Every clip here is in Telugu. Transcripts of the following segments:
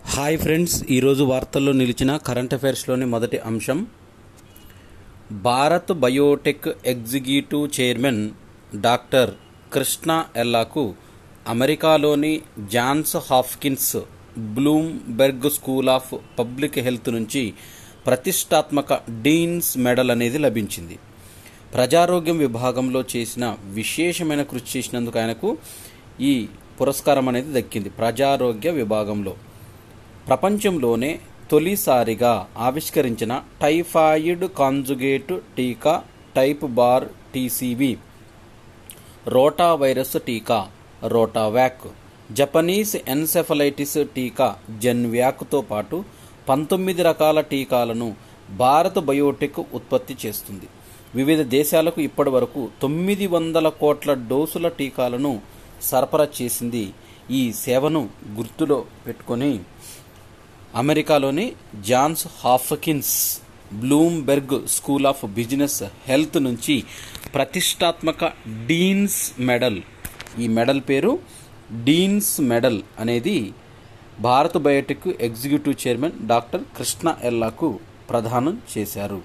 హాయ్ ఫ్రెండ్స్ ఈరోజు వార్తల్లో నిలిచిన కరెంట్ అఫైర్స్లోని మొదటి అంశం Bharat Biotech executive chairman doctor Krishna ఎల్లాకు అమెరికాలోని Johns Hopkins Bloomberg school of public health నుంచి ప్రతిష్టాత్మక డీన్స్ మెడల్ అనేది లభించింది ప్రజారోగ్యం విభాగంలో చేసిన విశేషమైన కృషి చేసినందుకు ఆయనకు ఈ పురస్కారం అనేది దక్కింది ప్రజారోగ్య విభాగంలో ప్రపంచంలోనే తొలిసారిగా ఆవిష్కరించిన టైఫాయిడ్ కాంజుగేట్ టీకా Typbar TCB rotavirus టీకా రోటావ్యాక్ జపనీస్ ఎన్సెఫలైటిస్ టీకా జెన్వ్యాక్తో పాటు పంతొమ్మిది రకాల టీకాలను భారత్ బయోటెక్ ఉత్పత్తి చేస్తుంది వివిధ దేశాలకు ఇప్పటి వరకు తొమ్మిది వందల కోట్ల డోసుల టీకాలను సరఫరా చేసింది ఈ సేవను గుర్తులో పెట్టుకొని అమెరికాలోని Johns Hopkins Bloomberg school of business health నుంచి ప్రతిష్టాత్మక డీన్స్ మెడల్ ఈ మెడల్ పేరు డీన్స్ మెడల్ అనేది Bharat Biotech executive chairman doctor Krishna ఎల్లాకు ప్రదానం చేశారు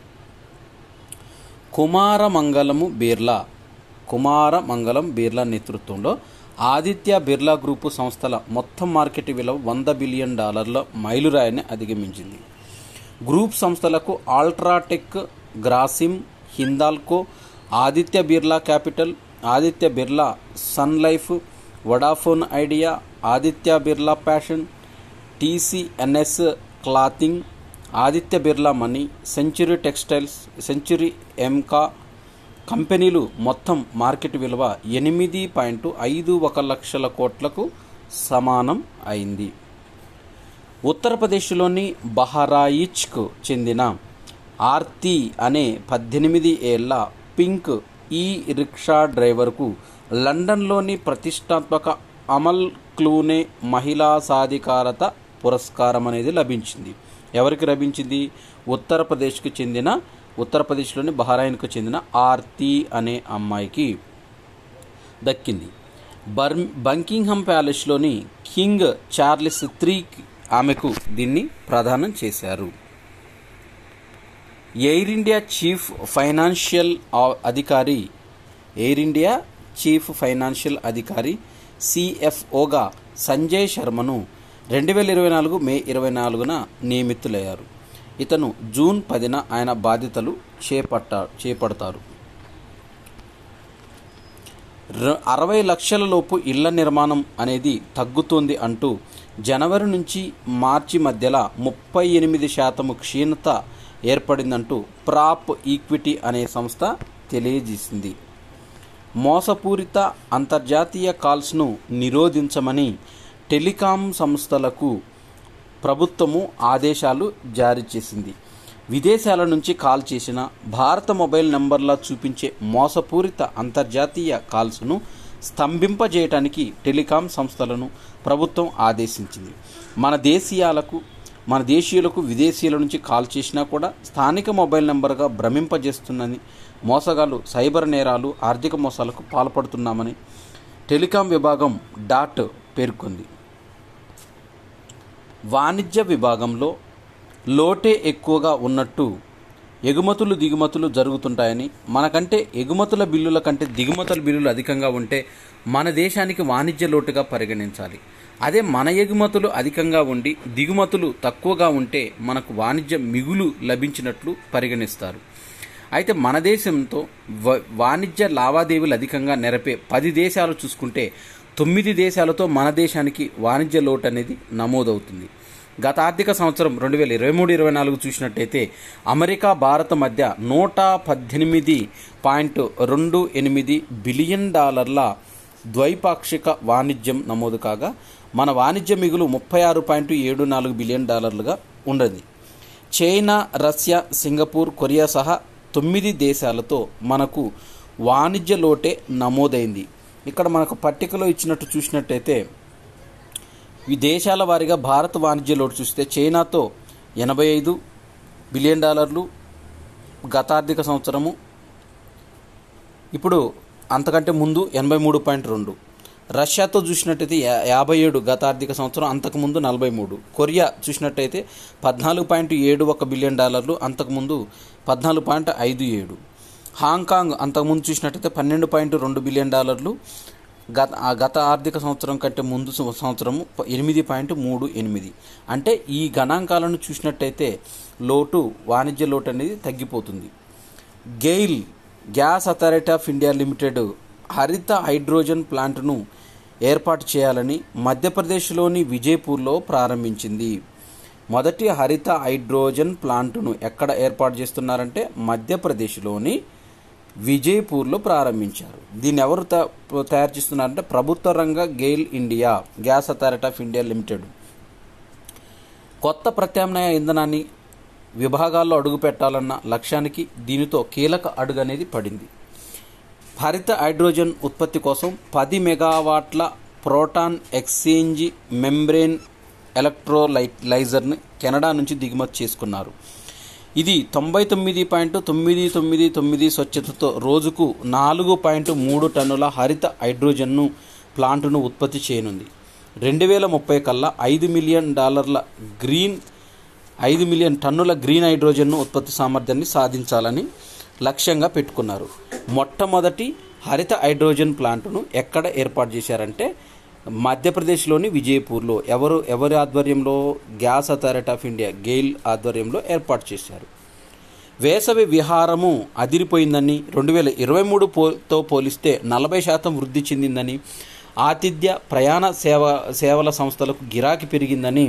కుమారమంగళము బిర్లా కుమారమంగళం బిర్లా నేతృత్వంలో ఆదిత్య బిర్లా గ్రూపు సంస్థల మొత్తం మార్కెట్ విలువ వంద బిలియన్ డాలర్ల మైలురాయిని అధిగమించింది గ్రూప్ సంస్థలకు UltraTech Grasim Hindalco Aditya Birla Capital Aditya Birla Sun Life Vodafone Idea Aditya Birla Fashion TCNS Clothing Aditya Birla Money Century Textiles Century Enka companies మొత్తం మార్కెట్ విలువ ఎనిమిది పాయింట్ ఐదు ఒక లక్షల కోట్లకు సమానం అయింది ఉత్తరప్రదేశ్లోని బహరాయిచ్కు చెందిన ఆర్తి అనే పద్దెనిమిది ఏళ్ల పింక్ ఈ రిక్షా డ్రైవర్కు లండన్లోని ప్రతిష్టాత్మక అమల్ క్లూనే మహిళా సాధికారత పురస్కారం అనేది లభించింది ఎవరికి లభించింది ఉత్తరప్రదేశ్కు చెందిన ఉత్తరప్రదేశ్లోని బహ్రాయిన్కు చెందిన ఆర్తి అనే అమ్మాయికి దక్కింది బర్ బంకింగ్హమ్ ప్యాలెస్లోని కింగ్ చార్లెస్ త్రీ ఆమెకు దీన్ని ప్రదానం చేశారు ఎయిర్ ఇండియా చీఫ్ ఫైనాన్షియల్ అధికారి ఎయిర్ ఇండియా చీఫ్ ఫైనాన్షియల్ అధికారి సిఎఫ్ఓగా సంజయ్ శర్మను రెండు వేల ఇరవై నాలుగు మే ఇరవై నాలుగున నియమితులయ్యారు ఇతను జూన్ పదిన ఆయన బాధ్యతలు చేపట్ట చేపడతారు అరవై లక్షల లోపు ఇళ్ల నిర్మాణం అనేది తగ్గుతోంది అంటూ జనవరి నుంచి మార్చి మధ్యలో ముప్పై ఎనిమిది శాతము క్షీణత ఏర్పడిందంటూ ప్రాప్ ఈక్విటీ అనే సంస్థ తెలియజేసింది మోసపూరిత అంతర్జాతీయ కాల్స్ను నిరోధించమని టెలికాం సంస్థలకు ప్రభుత్వము ఆదేశాలు జారీ చేసింది విదేశాల నుంచి కాల్ చేసిన భారత మొబైల్ నంబర్లా చూపించే మోసపూరిత అంతర్జాతీయ కాల్స్ను స్తంభింపజేయటానికి టెలికాం సంస్థలను ప్రభుత్వం ఆదేశించింది మన దేశీయాలకు మన దేశీయులకు విదేశీయుల నుంచి కాల్ చేసినా కూడా స్థానిక మొబైల్ నెంబర్గా భ్రమింపజేస్తుందని మోసగాలు సైబర్ నేరాలు ఆర్థిక మోసాలకు పాల్పడుతున్నామని టెలికాం విభాగం డాట్ పేర్కొంది వాణిజ్య విభాగంలో లోటే ఎక్కువగా ఉన్నట్టు ఎగుమతులు దిగుమతులు జరుగుతుంటాయని మనకంటే ఎగుమతుల బిల్లుల కంటే దిగుమతుల బిల్లులు అధికంగా ఉంటే మన దేశానికి వాణిజ్య లోటుగా పరిగణించాలి అదే మన ఎగుమతులు అధికంగా ఉండి దిగుమతులు తక్కువగా ఉంటే మనకు వాణిజ్య మిగులు లభించినట్లు పరిగణిస్తారు అయితే మన దేశంతో వాణిజ్య లావాదేవీలు అధికంగా నెరపే పది దేశాలు చూసుకుంటే తొమ్మిది దేశాలతో మన దేశానికి వాణిజ్య లోటు అనేది నమోదవుతుంది గత ఆర్థిక సంవత్సరం రెండు వేల ఇరవై మూడు ఇరవై నాలుగు చూసినట్టయితే అమెరికా భారత్ మధ్య నూట పద్దెనిమిది పాయింట్ రెండు ఎనిమిది బిలియన్ డాలర్ల ద్వైపాక్షిక వాణిజ్యం నమోదు కాగా మన వాణిజ్య మిగులు ముప్పై ఆరు పాయింట్ ఏడు నాలుగు బిలియన్ డాలర్లుగా ఉండదు చైనా రష్యా సింగపూర్ కొరియా సహా తొమ్మిది దేశాలతో మనకు వాణిజ్య లోటే నమోదైంది ఇక్కడ మనకు పట్టికలో ఇచ్చినట్టు చూసినట్టయితే ఈ దేశాల వారీగా భారత వాణిజ్య లోటు చూస్తే చైనాతో ఎనభై ఐదు బిలియన్ డాలర్లు గత ఆర్థిక సంవత్సరము ఇప్పుడు అంతకంటే ముందు ఎనభై మూడు పాయింట్ రెండు రష్యాతో చూసినట్టయితే యా- యాభై ఏడు గత ఆర్థిక సంవత్సరం అంతకుముందు నలభై మూడు కొరియా చూసినట్టయితే పద్నాలుగు పాయింట్ ఏడు ఒక బిలియన్ డాలర్లు అంతకుముందు పద్నాలుగు పాయింట్ ఐదు ఏడు హాంకాంగ్ అంతకుముందు చూసినట్టయితే పన్నెండు పాయింట్ రెండు బిలియన్ డాలర్లు గత ఆ గత ఆర్థిక సంవత్సరం కంటే ముందు సం- సంవత్సరము ప- ఎనిమిది పాయింట్ మూడు ఎనిమిది అంటే ఈ గణాంకాలను చూసినట్టయితే లోటు వాణిజ్య లోటు అనేది తగ్గిపోతుంది GAIL Gas Authority of India Limited హరిత హైడ్రోజన్ ప్లాంట్ను ఏర్పాటు చేయాలని మధ్యప్రదేశ్లోని విజయపూర్లో ప్రారంభించింది మొదటి హరిత హైడ్రోజన్ ప్లాంటును ఎక్కడ ఏర్పాటు చేస్తున్నారంటే మధ్యప్రదేశ్లోని విజయపూర్లో ప్రారంభించారు దీన్ని ఎవరు త- తయారు చేస్తున్నారంటే ప్రభుత్వ రంగ GAIL India Gas Authority of India Limited కొత్త ప్రత్యామ్నాయ ఇంధనాన్ని విభాగాల్లో అడుగు పెట్టాలన్న లక్ష్యానికి దీనితో కీలక అడుగు అనేది పడింది హరిత హైడ్రోజన్ ఉత్పత్తి కోసం పది మెగావాట్ల ప్రోటాన్ ఎక్స్చేంజ్ మెంబ్రేన్ ఎలక్ట్రోలైట్ లైజర్ని కెనడా నుంచి దిగుమతి చేసుకున్నారు ఇది తొంభై తొమ్మిది పాయింట్ తొమ్మిది తొమ్మిది తొమ్మిది స్వచ్ఛతతో రోజుకు నాలుగు పాయింట్ మూడు టన్నుల హరిత హైడ్రోజన్ను ప్లాంటును ఉత్పత్తి చేయనుంది రెండు వేల ముప్పై కల్లా ఐదు మిలియన్ డాలర్ల గ్రీన్ ఐదు మిలియన్ టన్నుల గ్రీన్ హైడ్రోజన్ను ఉత్పత్తి సామర్థ్యాన్ని సాధించాలని లక్ష్యంగా పెట్టుకున్నారు మొట్టమొదటి హరిత హైడ్రోజన్ ప్లాంటును ఎక్కడ ఏర్పాటు చేశారంటే మధ్యప్రదేశ్లోని విజయపూర్లో ఎవరు ఎవరి ఆధ్వర్యంలో Gas Authority of India GAIL ఆధ్వర్యంలో ఏర్పాటు చేశారు వేసవి విహారము అదిరిపోయిందని రెండు వేల ఇరవై మూడు పోతో పోలిస్తే నలభై శాతం వృద్ధి చెందిందని ఆతిథ్య ప్రయాణ సేవ సేవల సంస్థలకు గిరాకీ పెరిగిందని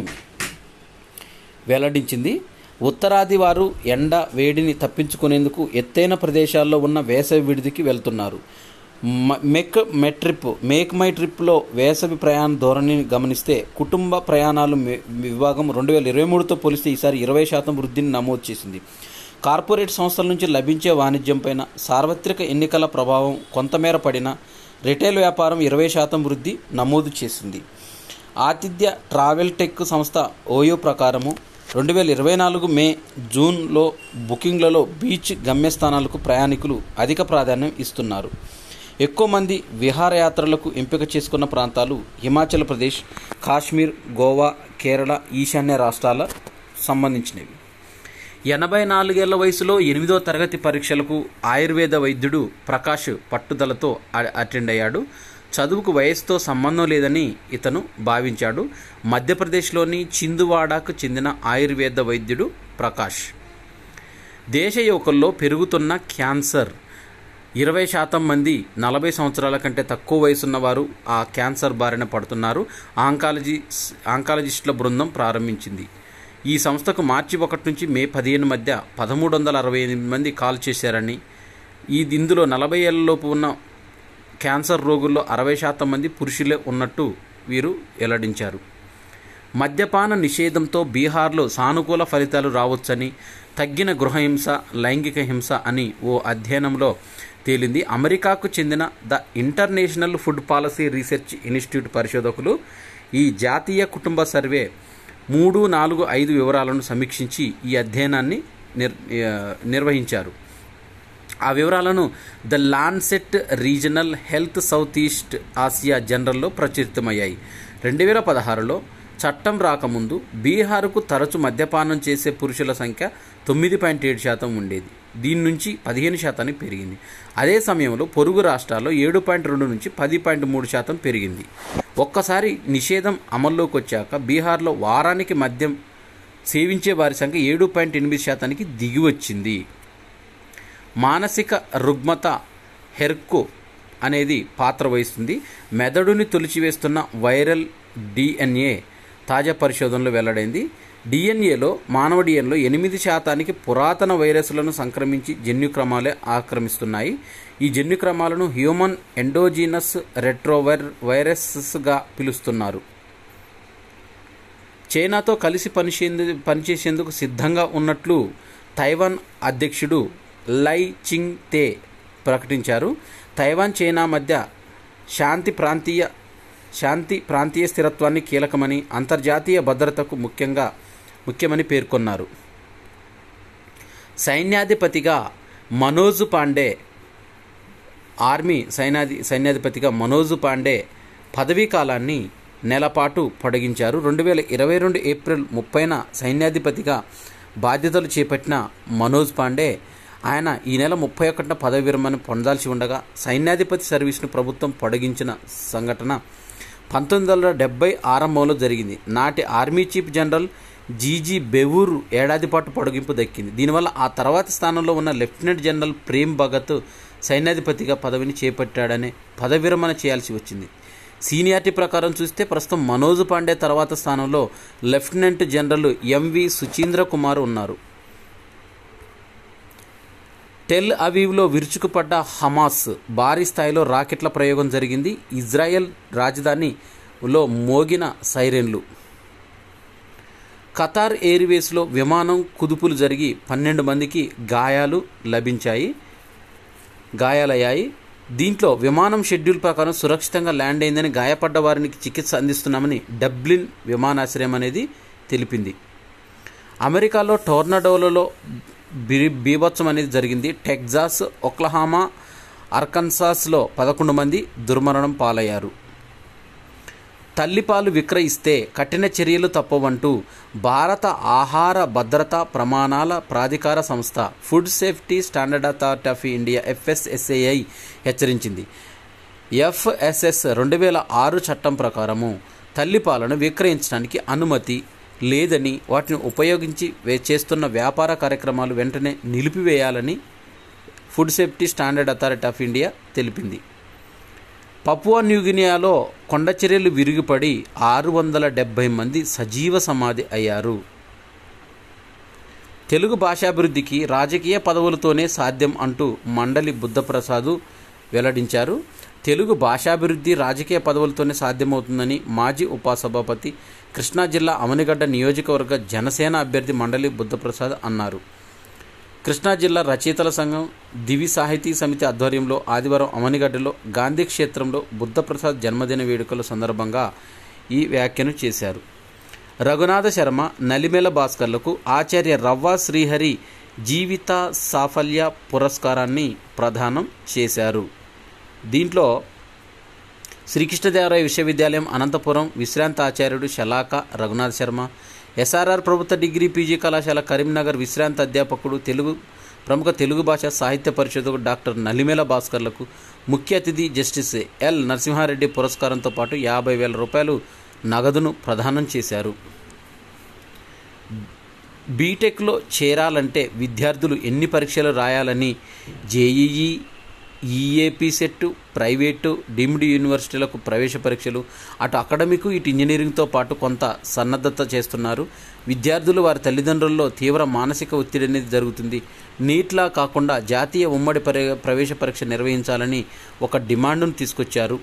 వెల్లడించింది ఉత్తరాది వారు ఎండ వేడిని తప్పించుకునేందుకు ఎత్తైన ప్రదేశాల్లో ఉన్న వేసవి విడిదికి వెళ్తున్నారు మ- మెక్ మెట్రిప్ మేక్ మై ట్రిప్లో వేసవి ప్రయాణ ధోరణిని గమనిస్తే కుటుంబ ప్రయాణాలు మే- విభాగం రెండు వేల ఇరవై మూడుతో పోలిస్తే ఈసారి ఇరవై శాతం వృద్ధిని నమోదు చేసింది కార్పొరేట్ సంస్థల నుంచి లభించే వాణిజ్యంపైన సార్వత్రిక ఎన్నికల ప్రభావం కొంతమేర పడిన రిటైల్ వ్యాపారం ఇరవై శాతం వృద్ధి నమోదు చేసింది ఆతిథ్య ట్రావెల్ టెక్ సంస్థ ఓయో ప్రకారము రెండు వేల ఇరవై నాలుగు మే జూన్లో బుకింగ్లలో బీచ్ గమ్యస్థానాలకు ప్రయాణికులు అధిక ప్రాధాన్యం ఇస్తున్నారు ఎక్కువ మంది విహారయాత్రలకు ఎంపిక చేసుకున్న ప్రాంతాలు హిమాచల్ ప్రదేశ్ కాశ్మీర్ గోవా కేరళ ఈశాన్య రాష్ట్రాల సంబంధించినవి ఎనభై నాలుగేళ్ల వయసులో ఎనిమిదో తరగతి పరీక్షలకు ఆయుర్వేద వైద్యుడు ప్రకాష్ పట్టుదలతో అ- అటెండ్ అయ్యాడు చదువుకు వయసుతో సంబంధం లేదని ఇతను భావించాడు మధ్యప్రదేశ్లోని చిందువాడాకు చెందిన ఆయుర్వేద వైద్యుడు ప్రకాష్ దేశ యువకుల్లో పెరుగుతున్న క్యాన్సర్ ఇరవై శాతం మంది నలభై సంవత్సరాల కంటే తక్కువ వయసున్న వారు ఆ క్యాన్సర్ బారిన పడుతున్నారు ఆంకాలజీ ఆంకాలజిస్టుల బృందం ప్రారంభించింది ఈ సంస్థకు మార్చి ఒకటి నుంచి మే పదిహేను మధ్య పదమూడు వందల అరవై ఎనిమిది మంది కాల్ చేశారని ఈ ఇందులో నలభై ఏళ్లలోపు ఉన్న క్యాన్సర్ రోగుల్లో అరవై శాతం మంది పురుషులే ఉన్నట్టు వీరు వెల్లడించారు మద్యపాన నిషేధంతో బీహార్లో సానుకూల ఫలితాలు రావచ్చని తగ్గిన గృహహింస లైంగిక హింస అని ఓ అధ్యయనంలో తేలింది అమెరికాకు చెందిన the International Food Policy Research Institute పరిశోధకులు ఈ జాతీయ కుటుంబ సర్వే మూడు నాలుగు ఐదు వివరాలను సమీక్షించి ఈ అధ్యయనాన్ని నిర్ ఆ, నిర్వహించారు ఆ వివరాలను the Lancet Regional Health South East Asia జనరల్లో ప్రచురితమయ్యాయి రెండు వేల పదహారులో చట్టం రాకముందు బీహార్కు తరచు మద్యపానం చేసే పురుషుల సంఖ్య తొమ్మిది పాయింట్ ఏడు శాతం ఉండేది దీని నుంచి పదిహేను శాతానికి పెరిగింది అదే సమయంలో పొరుగు రాష్ట్రాల్లో ఏడు పాయింట్ రెండు నుంచి పది పాయింట్ మూడు శాతం పెరిగింది ఒక్కసారి నిషేధం అమల్లోకి వచ్చాక బీహార్లో వారానికి మద్యం సేవించే వారి సంఖ్య ఏడు పాయింట్ ఎనిమిది శాతానికి దిగి వచ్చింది మానసిక రుగ్మత హెర్కో అనేది పాత్ర వహిస్తుంది మెదడుని తొలిచివేస్తున్న వైరల్ డిఎన్ఏ తాజా పరిశోధనలో వెల్లడైంది డిఎన్ఏలో మానవ డిఎన్ఏలో ఎనిమిది శాతానికి పురాతన వైరస్లను సంక్రమించి జన్యుక్రమాలే ఆక్రమిస్తున్నాయి ఈ జన్యుక్రమాలను హ్యూమన్ ఎండోజీనస్ రెట్రోవైర్ వైరస్గా పిలుస్తున్నారు చైనాతో కలిసి పనిచేందు పనిచేసేందుకు సిద్ధంగా ఉన్నట్లు తైవాన్ అధ్యక్షుడు లై చింగ్ తే ప్రకటించారు తైవాన్ చైనా మధ్య శాంతి ప్రాంతీయ శాంతి ప్రాంతీయ స్థిరత్వాన్ని కీలకమని అంతర్జాతీయ భద్రతకు ముఖ్యంగా ముఖ్యమని పేర్కొన్నారు సైన్యాధిపతిగా మనోజ్ పాండే ఆర్మీ సైన్యాధి సైన్యాధిపతిగా మనోజ్ పాండే పదవీ కాలాన్ని నెలపాటు పొడిగించారు రెండు వేల ఇరవై రెండు ఏప్రిల్ ముప్పైన సైన్యాధిపతిగా బాధ్యతలు చేపట్టిన మనోజ్ పాండే ఆయన ఈ నెల ముప్పై ఒకటిన పదవి విరమణ పొందాల్సి ఉండగా సైన్యాధిపతి సర్వీస్ను ప్రభుత్వం పొడిగించిన సంఘటన పంతొమ్మిది వందల డెబ్బై ఆరంభంలో జరిగింది నాటి army chief general G G Bewoor ఏడాది పాటు పొడిగింపు దక్కింది దీనివల్ల ఆ తర్వాత స్థానంలో ఉన్న లెఫ్టినెంట్ జనరల్ ప్రేమ్ భగత్ సైన్యాధిపతిగా పదవిని చేపట్టాడనే పదవి విరమణ చేయాల్సి వచ్చింది సీనియారిటీ ప్రకారం చూస్తే ప్రస్తుతం మనోజ్ పాండే తర్వాత స్థానంలో lieutenant general M V Suchindra Kumar ఉన్నారు టెల్ అవీవ్లో విరుచుకుపడ్డ హమాస్ భారీ స్థాయిలో రాకెట్ల ప్రయోగం జరిగింది ఇజ్రాయెల్ రాజధానిలో మోగిన సైరెన్లు ఖతార్ ఎయిర్వేస్లో విమానం కుదుపులు జరిగి పన్నెండు మందికి గాయాలు లభించాయి గాయాలయ్యాయి దీంట్లో విమానం షెడ్యూల్ ప్రకారం సురక్షితంగా ల్యాండ్ అయిందని గాయపడ్డ వారికి చికిత్స అందిస్తున్నామని డబ్లిన్ విమానాశ్రయం అనేది తెలిపింది అమెరికాలో టోర్నడోలలో బీ బీభత్సం అనేది జరిగింది టెక్జాస్ ఒక్లహామా అర్కన్సాస్లో పదకొండు మంది దుర్మరణం పాలయ్యారు తల్లిపాలు విక్రయిస్తే కఠిన చర్యలు తప్పవంటూ భారత ఆహార భద్రతా ప్రమాణాల ప్రాధికార సంస్థ Food Safety Standard Authority of India FSSAI హెచ్చరించింది ఎఫ్ఎస్ఎస్ రెండు వేల ఆరు చట్టం ప్రకారము తల్లిపాలను విక్రయించడానికి అనుమతి లేదని వాటిని ఉపయోగించి వే- చేస్తున్న వ్యాపార కార్యక్రమాలు వెంటనే నిలిపివేయాలని Food Safety Standard Authority of India తెలిపింది పపువా న్యూగినియాలో కొండచర్యలు విరిగిపడి ఆరు వందల డెబ్బై మంది సజీవ సమాధి అయ్యారు తెలుగు భాషాభివృద్ధికి రాజకీయ పదవులతోనే సాధ్యం అంటూ మండలి బుద్ధప్రసాదు వెల్లడించారు తెలుగు భాషాభివృద్ధి రాజకీయ పదవులతోనే సాధ్యమవుతుందని మాజీ ఉపసభాపతి కృష్ణా జిల్లా అవనిగడ్డ నియోజకవర్గ జనసేన అభ్యర్థి మండలి బుద్ధప్రసాద్ అన్నారు కృష్ణా జిల్లా రచయితల సంఘం దివి సాహితీ సమితి ఆధ్వర్యంలో ఆదివారం అమనిగడ్డలో గాంధీ క్షేత్రంలో బుద్ధప్రసాద్ జన్మదిన వేడుకల సందర్భంగా ఈ వ్యాఖ్యను చేశారు రఘునాథ శర్మ నలిమెల భాస్కర్లకు ఆచార్య రవ్వ శ్రీహరి జీవిత సాఫల్య పురస్కారాన్ని ప్రదానం చేశారు దీంట్లో శ్రీకృష్ణదేవరాయ విశ్వవిద్యాలయం అనంతపురం విశ్రాంత ఆచార్యుడు శలాక రఘునాథ్ శర్మ ఎస్ఆర్ఆర్ ప్రభుత్వ డిగ్రీ పీజీ కళాశాల కరీంనగర్ విశ్రాంత అధ్యాపకుడు తెలుగు ప్రముఖ తెలుగు భాష సాహిత్య పరిషత్కు డాక్టర్ నలిమేల భాస్కర్లకు ముఖ్య అతిథి జస్టిస్ ఎల్ నరసింహారెడ్డి పురస్కారంతో పాటు యాభై వేల రూపాయలు నగదును ప్రదానం చేశారు బీటెక్లో చేరాలంటే విద్యార్థులు ఎన్ని పరీక్షలు రాయాలని JEE EAPCET private deemed యూనివర్సిటీలకు ప్రవేశ పరీక్షలు అటు అకాడమిక్ ఇటు ఇంజనీరింగ్తో పాటు కొంత సన్నద్ధత చేస్తున్నారు విద్యార్థులు వారి తల్లిదండ్రుల్లో తీవ్ర మానసిక ఒత్తిడి అనేది జరుగుతుంది నీట్లా కాకుండా జాతీయ ఉమ్మడి పరి ప్రవేశ పరీక్ష నిర్వహించాలని ఒక డిమాండ్ను తీసుకొచ్చారు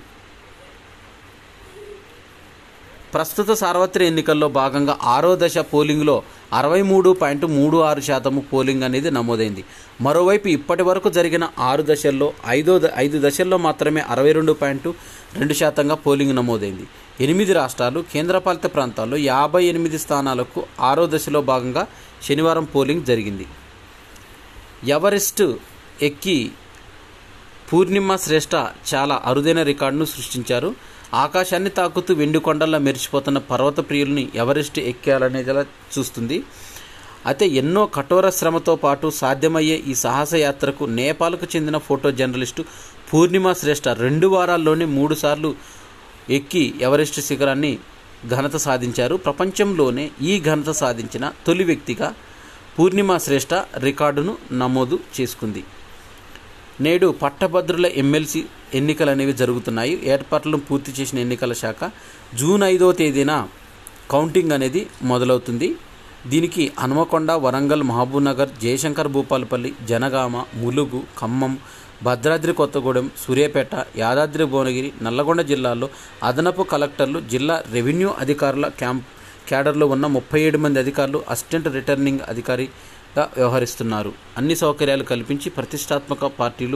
ప్రస్తుత సార్వత్రిక ఎన్నికల్లో భాగంగా ఆరో దశ పోలింగ్లో అరవై మూడు పాయింట్ మూడు ఆరు శాతము పోలింగ్ అనేది నమోదైంది మరోవైపు ఇప్పటి వరకు జరిగిన ఆరు దశల్లో ఐదో ద- ఐదు దశల్లో మాత్రమే అరవై రెండు పాయింట్ రెండు శాతంగా పోలింగ్ నమోదైంది ఎనిమిది రాష్ట్రాలు కేంద్రపాలిత ప్రాంతాల్లో యాభై ఎనిమిది స్థానాలకు ఆరో దశలో భాగంగా శనివారం పోలింగ్ జరిగింది ఎవరెస్ట్ ఎక్కి పూర్ణిమ శ్రేష్ఠ చాలా అరుదైన రికార్డును సృష్టించారు ఆకాశాన్ని తాకుతూ వెండి కొండల్లో మెరిచిపోతున్న పర్వత ప్రియుల్ని ఎవరెస్ట్ ఎక్కాలనేదిలా చూస్తుంది అయితే ఎన్నో కఠోర శ్రమతో పాటు సాధ్యమయ్యే ఈ సాహస యాత్రకు నేపాల్కు చెందిన ఫోటో జర్నలిస్టు పూర్ణిమ శ్రేష్ఠ రెండు వారాల్లోనే మూడుసార్లు ఎక్కి ఎవరెస్ట్ శిఖరాన్ని ఘనత సాధించారు ప్రపంచంలోనే ఈ ఘనత సాధించిన తొలి వ్యక్తిగా పూర్ణిమ శ్రేష్ఠ రికార్డును నమోదు చేసుకుంది నేడు పట్టభద్రుల ఎమ్మెల్సీ ఎన్నికలు అనేవి జరుగుతున్నాయి ఏర్పాట్లను పూర్తి చేసిన ఎన్నికల శాఖ జూన్ ఐదవ తేదీన కౌంటింగ్ అనేది మొదలవుతుంది దీనికి హనుమకొండ వరంగల్ మహబూబ్నగర్ జయశంకర్ భూపాలపల్లి జనగామ ములుగు ఖమ్మం భద్రాద్రి కొత్తగూడెం సూర్యాపేట యాదాద్రి భువనగిరి నల్లగొండ జిల్లాల్లో అదనపు కలెక్టర్లు జిల్లా రెవెన్యూ అధికారుల క్యాంప్ క్యాడర్లో ఉన్న ముప్పై ఏడు మంది అధికారులు అసిస్టెంట్ రిటర్నింగ్ అధికారిగా వ్యవహరిస్తున్నారు అన్ని సౌకర్యాలు కల్పించి ప్రతిష్టాత్మక పార్టీలు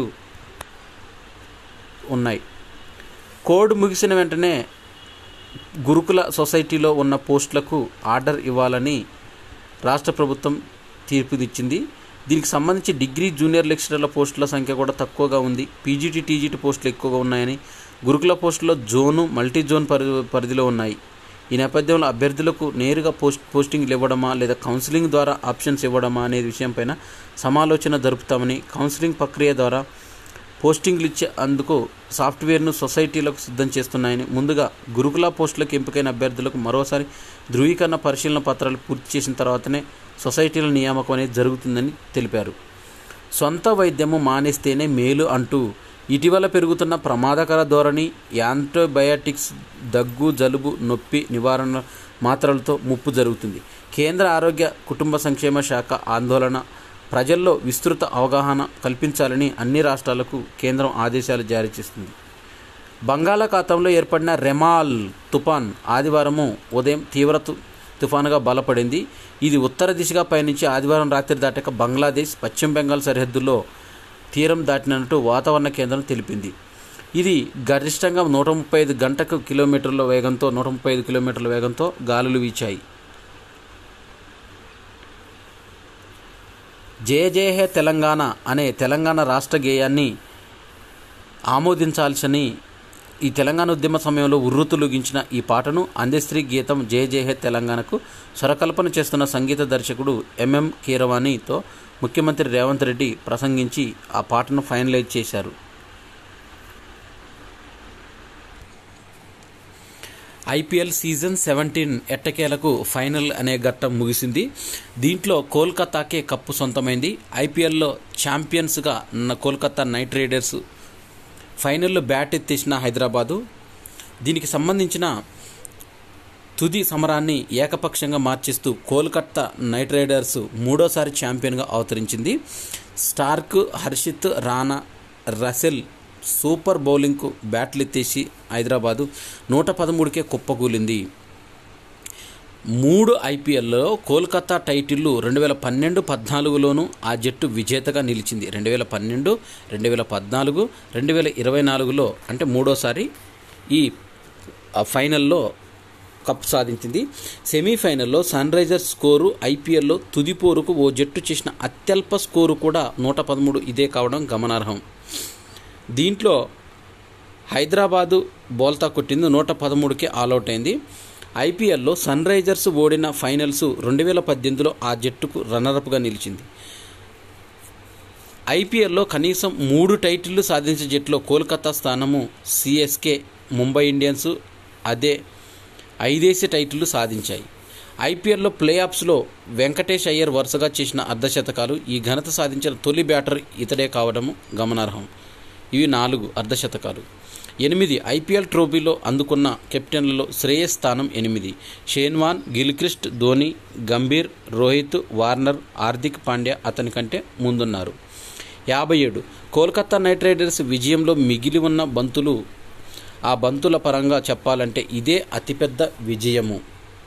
ఉన్నాయి కోడ్ ముగిసిన వెంటనే గురుకుల సొసైటీలో ఉన్న పోస్టులకు ఆర్డర్ ఇవ్వాలని రాష్ట్ర ప్రభుత్వం తీర్పునిచ్చింది దీనికి సంబంధించి డిగ్రీ జూనియర్ లెక్చరర్ల పోస్టుల సంఖ్య కూడా తక్కువగా ఉంది పీజీటీ టీజీటీ పోస్టులు ఎక్కువగా ఉన్నాయని గురుకుల పోస్టులో జోను మల్టీ జోన్ పరి పరిధిలో ఉన్నాయి ఈ నేపథ్యంలో అభ్యర్థులకు నేరుగా పోస్ట్ పోస్టింగ్లు ఇవ్వడమా లేదా కౌన్సిలింగ్ ద్వారా ఆప్షన్స్ ఇవ్వడమా అనే విషయంపైన సమాలోచన జరుపుతామని కౌన్సిలింగ్ ప్రక్రియ ద్వారా పోస్టింగ్లు ఇచ్చే అందుకు సాఫ్ట్వేర్ను సొసైటీలకు సిద్ధం చేస్తున్నాయని ముందుగా గురుకుల పోస్టులకు ఎంపికైన అభ్యర్థులకు మరోసారి ధృవీకరణ పరిశీలన పత్రాలు పూర్తి చేసిన తర్వాతనే సొసైటీల నియామకం అనేది జరుగుతుందని తెలిపారు సొంత వైద్యము మానేస్తేనే మేలు అంటూ ఇటీవల పెరుగుతున్న ప్రమాదకర ధోరణి యాంటీబయాటిక్స్ దగ్గు జలుబు నొప్పి నివారణ మాత్రలతో ముప్పు జరుగుతుంది కేంద్ర ఆరోగ్య కుటుంబ సంక్షేమ శాఖ ఆందోళన ప్రజల్లో విస్తృత అవగాహన కల్పించాలని అన్ని రాష్ట్రాలకు కేంద్రం ఆదేశాలు జారీ చేస్తుంది బంగాళాఖాతంలో ఏర్పడిన రెమాల్ తుఫాన్ ఆదివారము ఉదయం తీవ్ర తు- తుఫానుగా బలపడింది ఇది ఉత్తర దిశగా పయనించి ఆదివారం రాత్రి దాటాక బంగ్లాదేశ్ పశ్చిమ బెంగాల్ సరిహద్దుల్లో తీరం దాటినట్టు వాతావరణ కేంద్రం తెలిపింది ఇది గరిష్టంగా నూట ముప్పై ఐదు గంటకు కిలోమీటర్ల వేగంతో నూట ముప్పై ఐదు కిలోమీటర్ల వేగంతో గాలులు వీచాయి జయ జయ హే తెలంగాణ అనే తెలంగాణ రాష్ట్ర గేయాన్ని ఆమోదించాల్సని ఈ తెలంగాణ ఉద్యమ సమయంలో ఉర్రుతులుగించిన ఈ పాటను అందెస్త్రీ గీతం జయ జయ హే తెలంగాణకు స్వరకల్పన చేస్తున్న సంగీత దర్శకుడు ఎంఎం కీరవాణితో ముఖ్యమంత్రి రేవంత్ రెడ్డి ప్రసంగించి ఆ పాటను ఫైనలైజ్ చేశారు ఐపీఎల్ సీజన్ సెవెంటీన్ ఎట్టకేలకు ఫైనల్ అనే ఘట్టం ముగిసింది దీంట్లో కోల్కతాకే కప్పు సొంతమైంది ఐపీఎల్లో ఛాంపియన్స్గా ఉన్న కోల్కతా నైట్ రైడర్స్ ఫైనల్లో బ్యాట్ ఎత్తేసిన హైదరాబాదు దీనికి సంబంధించిన తుది సమరాన్ని ఏకపక్షంగా మార్చేస్తూ కోల్కతా నైట్ రైడర్స్ మూడోసారి ఛాంపియన్గా అవతరించింది Starc Harshit Rana Russell super బౌలింగ్కు బ్యాట్లు ఎత్తేసి హైదరాబాదు నూట పదమూడుకే కుప్పకూలింది మూడు ఐపీఎల్లో కోల్కతా టైటిల్లు రెండు వేల పన్నెండు పద్నాలుగులోనూ ఆ జట్టు విజేతగా నిలిచింది రెండు వేల పన్నెండు రెండు వేల పద్నాలుగు రెండు వేల ఇరవై నాలుగులో అంటే మూడోసారి ఈ ఆ ఫైనల్లో కప్ సాధించింది సెమీఫైనల్లో సన్ రైజర్స్ స్కోరు ఐపీఎల్లో తుది పోరుకు ఓ జట్టు చేసిన అత్యల్ప స్కోరు కూడా నూట పదమూడు ఇదే కావడం గమనార్హం దీంట్లో హైదరాబాదు బోల్తా కొట్టింది నూట పదమూడుకి ఆల్అవుట్ అయింది ఐపీఎల్లో సన్ రైజర్స్ ఓడిన ఫైనల్స్ రెండు వేల పద్దెనిమిదిలో ఆ జట్టుకు రన్నరప్గా నిలిచింది ఐపీఎల్లో కనీసం మూడు టైటిళ్లు సాధించిన జట్టులో కోల్కతా స్థానము సిఎస్కే ముంబై ఇండియన్స్ అదే ఐదేసి టైటిళ్లు సాధించాయి ఐపీఎల్లో ప్లే ఆఫ్స్లో వెంకటేష్ అయ్యర్ వరుసగా చేసిన అర్ధశతకాలు ఈ ఘనత సాధించిన తొలి బ్యాటర్ ఇతడే కావడము గమనార్హం ఇవి నాలుగు అర్ధశతకాలు ఎనిమిది ఐపీఎల్ ట్రోఫీలో అందుకున్న కెప్టెన్లలో శ్రేయస్ స్థానం ఎనిమిది Shane Warne Gilchrist Dhoni Gambhir Rohit Warner Hardik Pandya అతని కంటే ముందున్నారు యాభై ఏడు కోల్కతా నైట్ రైడర్స్ విజయంలో మిగిలి ఉన్న బంతులు ఆ బంతుల పరంగా చెప్పాలంటే ఇదే అతిపెద్ద విజయము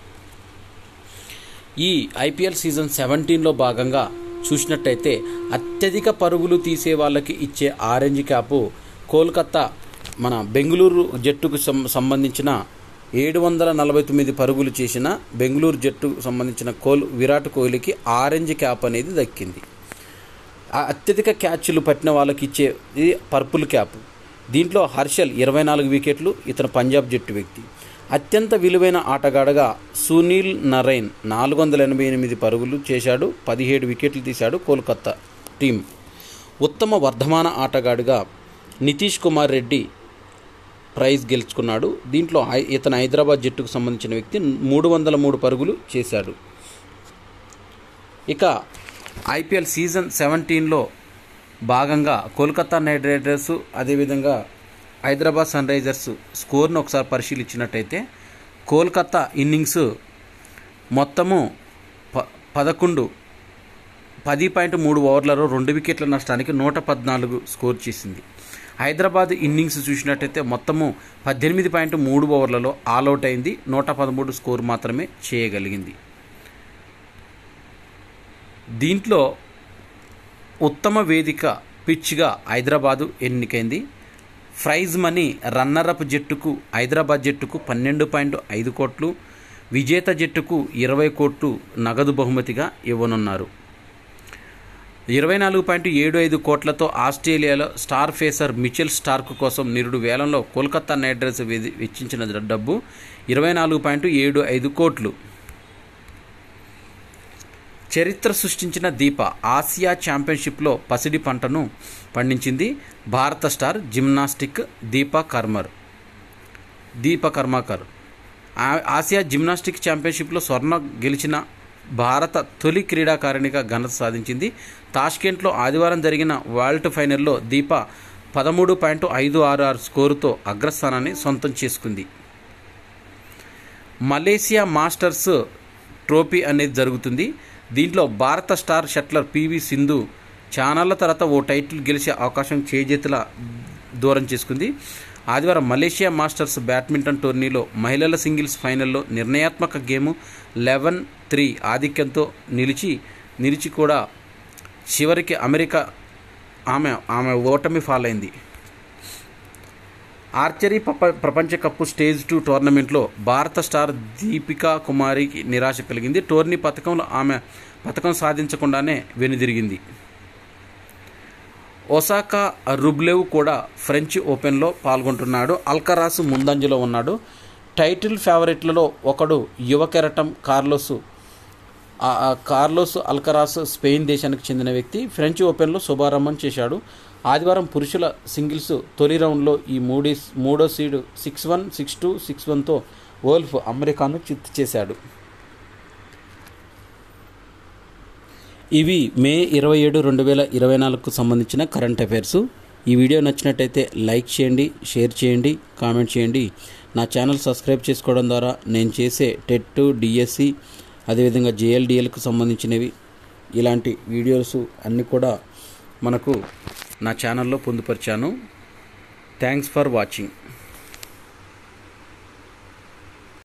ఈ ఐపీఎల్ సీజన్ సెవెంటీన్లో భాగంగా చూసినట్టయితే అత్యధిక పరుగులు తీసే వాళ్ళకి ఇచ్చే ఆరెంజ్ క్యాపు కోల్కతా మన బెంగళూరు జట్టుకు సం- సంబంధించిన ఏడు వందల నలభై తొమ్మిది పరుగులు చేసిన బెంగళూరు జట్టుకు సంబంధించిన కోల్ విరాట్ కోహ్లీకి ఆరెంజ్ క్యాప్ అనేది దక్కింది ఆ అత్యధిక క్యాచ్లు పట్టిన వాళ్ళకి ఇచ్చే ఇది పర్పుల్ క్యాప్ దీంట్లో హర్షల్ ఇరవై నాలుగు వికెట్లు ఇతను పంజాబ్ జట్టు వ్యక్తి అత్యంత విలువైన ఆటగాడగా సునీల్ నరైన్ నాలుగు వందల ఎనభై ఎనిమిది పరుగులు చేశాడు పదిహేడు వికెట్లు తీశాడు కోల్కతా టీం ఉత్తమ వర్ధమాన ఆటగాడుగా నితీష్ కుమార్ రెడ్డి ప్రైజ్ గెలుచుకున్నాడు దీంట్లో హై- ఇతను హైదరాబాద్ జట్టుకు సంబంధించిన వ్యక్తి మూడు వందల మూడు పరుగులు చేశాడు ఇక ఐపీఎల్ సీజన్ సెవెంటీన్లో భాగంగా కోల్కతా నైట్ రైడర్స్ అదేవిధంగా హైదరాబాద్ సన్ రైజర్స్ స్కోర్ను ఒకసారి పరిశీలించినట్టయితే కోల్కతా ఇన్నింగ్స్ మొత్తము ప పదకొండు పది పాయింట్ మూడు ఓవర్లలో రెండు వికెట్ల నష్టానికి నూట పద్నాలుగు స్కోర్ చేసింది హైదరాబాద్ ఇన్నింగ్స్ చూసినట్టయితే మొత్తము పద్దెనిమిది పాయింట్ మూడు ఓవర్లలో ఆల్అవుట్ అయింది నూట పదమూడు స్కోర్ మాత్రమే చేయగలిగింది దీంట్లో ఉత్తమ వేదిక పిచ్గా హైదరాబాదు ఎన్నికైంది ప్రైజ్ మనీ రన్నరప్ జట్టుకు హైదరాబాద్ జట్టుకు పన్నెండు పాయింట్ ఐదు కోట్లు విజేత జట్టుకు ఇరవై కోట్లు నగదు బహుమతిగా ఇవ్వనున్నారు ఇరవై నాలుగు పాయింట్ ఏడు ఐదు కోట్లతో ఆస్ట్రేలియాలో స్టార్ ఫేసర్ మిచెల్ స్టార్క్ కోసం నిరుడు వేలంలో కోల్కతా నైట్ రైడర్స్ వెది- వెచ్చించిన డబ్బు ఇరవై నాలుగు పాయింట్ ఏడు ఐదు కోట్లు చరిత్ర సృష్టించిన దీప ఆసియా ఛాంపియన్షిప్లో పసిడి పంటను పండించింది భారత స్టార్ జిమ్నాస్టిక్ దీప కర్మర్ దీప కర్మాకర్ ఆ- ఆసియా జిమ్నాస్టిక్ ఛాంపియన్షిప్లో స్వర్ణ గెలిచిన భారత తొలి క్రీడాకారిణిగా ఘనత సాధించింది తాష్కెంట్లో ఆదివారం జరిగిన వరల్డ్ ఫైనల్లో దీప పదమూడు పాయింట్ ఐదు ఆరు ఆరు స్కోరుతో అగ్రస్థానాన్ని సొంతం చేసుకుంది మలేసియా మాస్టర్స్ ట్రోఫీ అనేది జరుగుతుంది దీంట్లో భారత స్టార్ షట్లర్ పివి సింధు ఛానళ్ల తర్వాత ఓ టైటిల్ గెలిచే అవకాశం చేజేతుల దూరం చేసుకుంది ఆదివారం మలేషియా మాస్టర్స్ బ్యాడ్మింటన్ టోర్నీలో మహిళల సింగిల్స్ ఫైనల్లో నిర్ణయాత్మక గేము లెవెన్ త్రీ ఆధిక్యంతో నిలిచి నిలిచి కూడా చివరికి అమెరికా ఆమె ఆమె ఓటమి ఫాలైంది ఆర్చరీ ప్రప ప్రపంచ కప్ స్టేజ్ టూ టోర్నమెంట్లో భారత స్టార్ దీపికా కుమారికి నిరాశ కలిగింది టోర్నీ పథకంలో ఆమె పథకం సాధించకుండానే వెనుదిరిగింది ఒసాకా రుబ్లెవ్ కూడా ఫ్రెంచ్ ఓపెన్లో పాల్గొంటున్నాడు అల్కరాస్ ముందంజలో ఉన్నాడు టైటిల్ ఫేవరెట్లలో ఒకడు యువ కెరటం కార్లోస్ ఆ- ఆ కార్లోస్ అల్కరాస్ స్పెయిన్ దేశానికి చెందిన వ్యక్తి ఫ్రెంచ్ ఓపెన్లో శుభారంభం చేశాడు ఆదివారం పురుషుల సింగిల్స్ తొలి రౌండ్లో ఈ మూడీ మూడో seed six one six two six వన్తో వోల్ఫ్ అమెరికాను చిత్తు చేశాడు ఇవి మే ఇరవై ఏడు రెండు వేల ఇరవై నాలుగుకు సంబంధించిన కరెంట్ అఫైర్స్ ఈ వీడియో నచ్చినట్టయితే లైక్ చేయండి షేర్ చేయండి కామెంట్ చేయండి నా ఛానల్ సబ్స్క్రైబ్ చేసుకోవడం ద్వారా నేను చేసే టెట్ డిఎస్సి అదేవిధంగా జేఎల్డిఎల్కు సంబంధించినవి ఇలాంటి వీడియోస్ అన్నీ కూడా మనకు నా ఛానల్లో పొందుపరిచాను థ్యాంక్స్ ఫర్ వాచింగ్